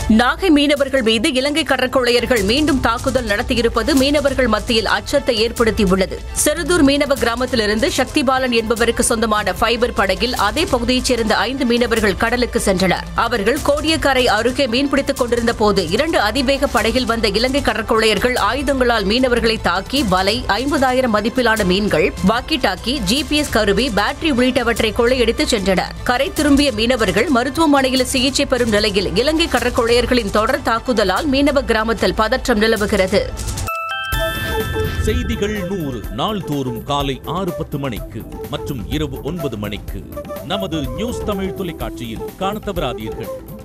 நாகை மீனவர்கள் மீது இலங்கை கடற்கொள்ளையர்கள் மீண்டும் தாக்குதல் நடத்தியிருப்பது மீனவர்கள் மத்தியில் அச்சத்தை ஏற்படுத்தியுள்ளது செருதூர் மீனவ கிராமத்திலிருந்து சக்திபாலன் என்பவருக்கு சொந்தமான ஃபைபர் படகில் அதே பகுதியைச் சேர்ந்த ஐந்து மீனவர்கள் கடலுக்கு சென்றனர் அவர்கள் கோடியக்கரை அருகே மீன்பிடித்துக் கொண்டிருந்த போது இரண்டு அதிவேக படகில் வந்த இலங்கை கடற்கொள்ளையர்கள் ஆயுதங்களால் மீனவர்களை தாக்கி வலை ஐம்பதாயிரம் மதிப்பிலான மீன்கள் வாக்கி டாக்கி ஜிபிஎஸ் கருவி பேட்டரி உள்ளிட்டவற்றை கொள்ளையடித்து சென்றனர் கரை திரும்பிய மீனவர்கள் மருத்துவமனையில் சிகிச்சை பெறும் நிலையில் இலங்கை கடற்கொள்ளையர்களின் தொடர் தாக்குதலால் மீனவ கிராமத்தில் பதற்றம் நிலவுகிறது செய்திகள் நூறு நாள்தோறும் காலை ஆறு பத்து மணிக்கு மற்றும் இரவு ஒன்பது மணிக்கு நமது நியூஸ் தமிழ் தொலைக்காட்சியில் காணத் தவறாதீர்கள்